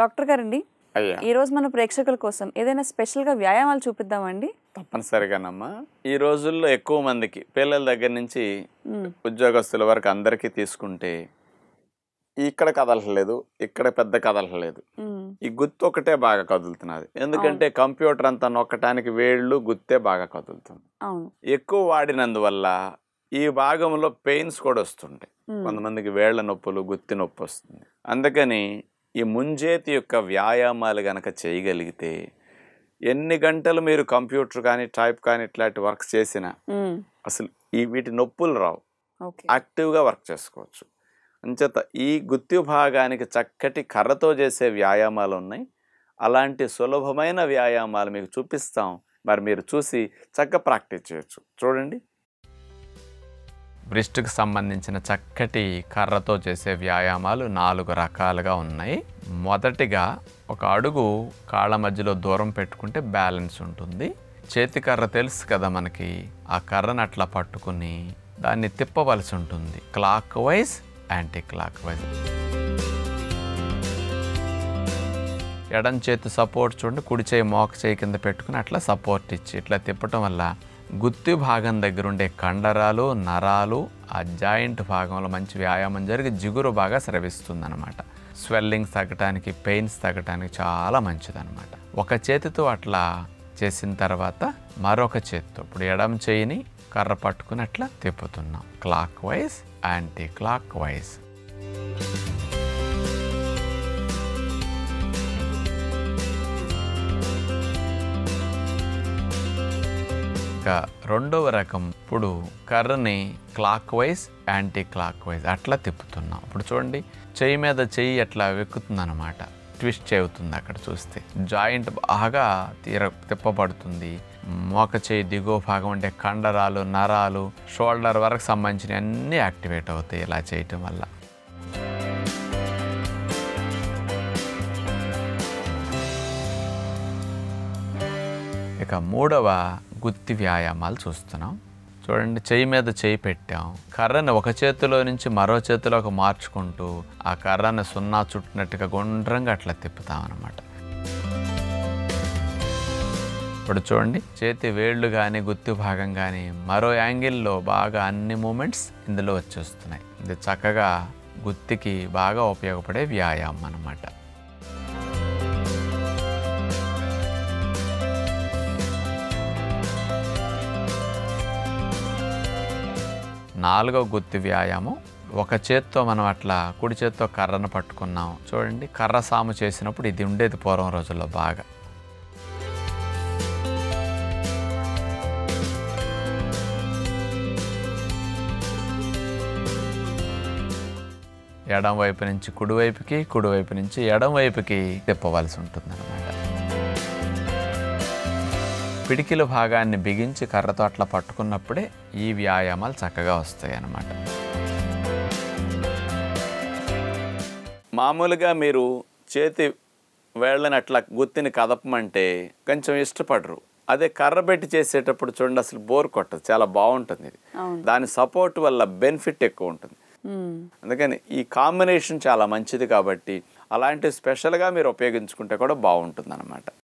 Doctor గారండి అయ్యా ఈ రోజు మన ప్రేక్షకుల కోసం ఏదైనా స్పెషల్ గా వ్యాయామాలు చూపిద్దామండి తప్పనిసరిగానమ్మా ఈ రోజుల్లో ఎక్కువ మందికి పిల్లల దగ్గర నుంచి మ్మ్. ఉద్యోగస్తుల వరకు అందరికీ తీసుకుంటే ఇక్కడ కదలట్లేదు ఇక్కడ పెద్ద కదలట్లేదు మ్మ్. ఈ గుత్తు ఒకటే బాగా కదులుతున్నది ఎందుకంటే కంప్యూటర్ అంతా నొక్కటానికి వేళ్ళు గుత్తే బాగా కదులుతుంది అవును ఎక్కువ వాడినందువల్ల ఈ భాగంలో పెయిన్స్ కూడా వస్తుంటాయి మ్మ్. కొంతమందికి వేళ్ల నొప్పులు గుత్తి నొప్పి వస్తుంది అందుకని ఈ ముంజేతి యొక్క వ్యాయామాలు గనక చేయగలిగితే ఎన్ని గంటలు మీరు కంప్యూటర్ కానీ టైప్ కానీ ఇట్లాంటి వర్క్ చేసినా మ్మ్. అసలు ఈ వీటి నొప్పులు రావు ఓకే యాక్టివ్గా వర్క్ చేసుకోవచ్చు అంచేత ఈ గుత్తి భాగానికి చక్కటి కర్రతో చేసే వ్యాయామాలు ఉన్నాయి అలాంటి సులభమైన వ్యాయామాలు మీకు చూపిస్తాం మరి మీరు చూసి చక్కగా ప్రాక్టీస్ చేయొచ్చు చూడండి బ్రిస్ట్కి సంబంధించిన చక్కటి కర్రతో చేసే వ్యాయామాలు నాలుగు రకాలుగా ఉన్నాయి మొదటిగా ఒక అడుగు కాళ్ళ మధ్యలో దూరం పెట్టుకుంటే బ్యాలెన్స్ ఉంటుంది చేతి కర్ర తెలుసు కదా మనకి ఆ కర్రను అట్లా పట్టుకుని దాన్ని తిప్పవలసి ఉంటుంది clockwise anticlockwise ఎడం చేతి సపోర్ట్ చూడండి కుడి చేయి మోక చేయి కింద పెట్టుకుని అట్లా సపోర్ట్ ఇచ్చి ఇట్లా తిప్పటం వల్ల గుత్తి భాగం దగ్గర ఉండే కండరాలు నరాలు ఆ జాయింట్ భాగంలో మంచి వ్యాయామం జరిగి జిగురు బాగా స్రవిస్తుంది అనమాట స్వెల్లింగ్స్ తగ్గటానికి పెయిన్స్ తగ్గటానికి చాలా మంచిదన్నమాట ఒక చేతితో అట్లా చేసిన తర్వాత మరొక చేతితో ఇప్పుడు ఎడమ చేయిని కర్ర పట్టుకుని అట్లా తిప్పుతున్నాం clockwise anticlockwise ఇంకా రెండవ రకం ఇప్పుడు కర్రని clockwise anticlockwise అట్లా తిప్పుతున్నాం ఇప్పుడు చూడండి చెయ్యి మీద చెయ్యి అట్లా వెక్కుతుంది అనమాట ట్విస్ట్ అవుతుంది అక్కడ చూస్తే జాయింట్ బాగా తీర తిప్పబడుతుంది మోక చేయి దిగువ భాగం అంటే కండరాలు నరాలు షోల్డర్ వరకు సంబంధించిన అన్నీ యాక్టివేట్ అవుతాయి ఇలా చేయటం వల్ల ఇక మూడవ గుత్తి వ్యాయామాలు చూస్తున్నాం చూడండి చెయ్యి మీద చేయి పెట్టాం కర్రని ఒక చేతిలో నుంచి మరో చేతిలోకి మార్చుకుంటూ ఆ కర్రని సున్నా చుట్టినట్టుగా గుండ్రంగా అట్లా తిప్పుతాం అనమాట ఇప్పుడు చూడండి చేతి వేళ్ళు కానీ గుత్తి భాగం కానీ మరో యాంగిల్లో బాగా అన్ని మూమెంట్స్ ఇందులో వచ్చేస్తున్నాయి ఇది చక్కగా గుత్తికి బాగా ఉపయోగపడే వ్యాయామం అన్నమాట నాలుగో గుత్తి వ్యాయామం ఒక చేత్తో మనం అట్లా కుడి చేత్తో కర్రను పట్టుకున్నాం చూడండి కర్ర సాము చేసినప్పుడు ఇది ఉండేది పూర్వం రోజుల్లో బాగా ఎడం వైపు నుంచి కుడివైపుకి కుడివైపు నుంచి ఎడం వైపుకి తిప్పవలసి ఉంటుంది పిడికిల భాగాన్ని బిగించి కర్రతో అట్లా పట్టుకున్నప్పుడే ఈ వ్యాయామాలు చక్కగా వస్తాయి అన్నమాట మామూలుగా మీరు చేతి వేళ్ళని అట్లా గుత్తిని కదపమంటే కొంచెం ఇష్టపడరు అదే కర్ర పెట్టి చేసేటప్పుడు చూడండి అసలు బోర్ కొట్టదు చాలా బాగుంటుంది ఇది అవును దాని సపోర్ట్ వల్ల బెనిఫిట్ ఎక్కువ ఉంటుంది మ్మ్. అందుకని ఈ కాంబినేషన్ చాలా మంచిది కాబట్టి అలాంటి స్పెషల్గా మీరు ఉపయోగించుకుంటే కూడా బాగుంటుంది